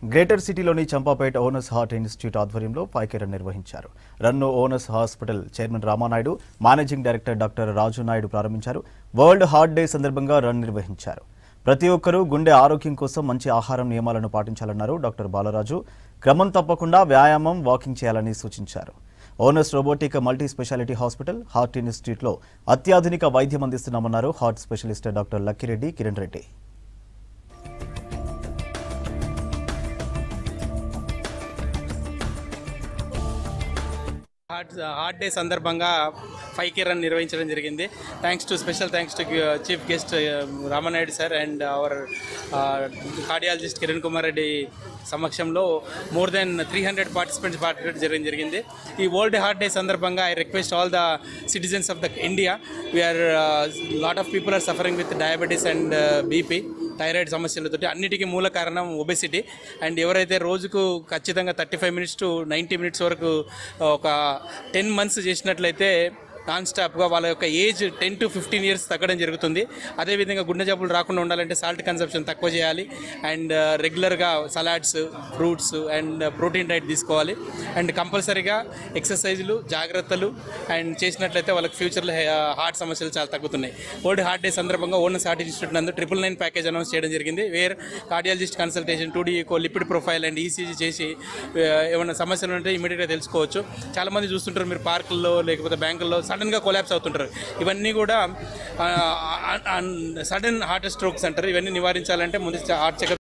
greater సిటీలోని Champapet owners heart institute ఆధ్వర్యంలో పైకి రన్ నిర్వహించారు రన్ను owners hospital chairman Ramanaidu managing director doctor Raju Naidu ప్రారంభించారు వరల్డ్ హార్ట్ డే సందర్భంగా రన్ నిర్వహించారు ప్రతి ఒక్కరూ గుండె ఆరోగ్యం కోసం మంచి ఆహారం నియమాలను పాటించాలన్నారు డాక్టర్ బాలరాజు క్రమం తప్పకుండా వ్యాయామం వాకింగ్ చేయాలని సూచించారు owners robotic multi speciality hospital heart ఇన్స్టిట్యూట్లో అత్యాధునిక వైద్యం అందిస్తున్నామన్నారు heart specialist doctor Lakkireddy Kiran Reddy heart heart day సందర్భంగా ఫైవ్ కే రన్ నిర్వహించడం జరిగింది thanks to special thanks to chief guest Ramanaidu sir and our cardiologist Kiran Kumar Reddy సమక్షంలో more than three hundred participants participate చేయడం జరిగింది ఈ వరల్డ్ హార్ట్ డే సందర్భంగా I request all the citizens of the India we are lot of people are suffering with diabetes and BP thyroid సమస్యలతో అన్నిటికీ మూల కారణం obesity and ఎవరైతే రోజుకు ఖచ్చితంగా thirty five minutes to ninety minutes వరకు ఒక టెన్ మంత్స్ చేసినట్లయితే నాన్ స్టాప్గా వాళ్ళ యొక్క age ten to fifteen years తగ్గడం జరుగుతుంది అదేవిధంగా గుండె జబ్బులు రాకుండా ఉండాలంటే సాల్ట్ కన్సంప్షన్ తక్కువ చేయాలి అండ్ రెగ్యులర్గా salads fruits and protein diet తీసుకోవాలి అండ్ కంపల్సరీగా ఎక్సర్సైజులు జాగ్రత్తలు అండ్ చేసినట్లయితే వాళ్ళకి ఫ్యూచర్లో హార్ట్ సమస్యలు చాలా తగ్గుతున్నాయి వరల్డ్ హార్ట్ డే సందర్భంగా ఓనర్స్ హార్ట్ ఇన్స్టిట్యూట్ నందు ట్రిపుల్ నైన్ ప్యాకేజ్ అనౌన్స్ చేయడం జరిగింది where cardiologist consultation two echo lipid profile and ECG చేసి ఆ, ఏమైనా సమస్యలు ఉంటే ఇమీడియట్గా తెలుసుకోవచ్చు చాలామంది చూస్తుంటారు మీరు పార్కుల్లో లేకపోతే బ్యాంకుల్లో సడన్గా కొలాప్స్ అవుతుంటారు ఇవన్నీ కూడా సడన్ హార్ట్ స్ట్రోక్స్ అంటారు ఇవన్నీ నివారించాలంటే ముందు హార్ట్ చెకప్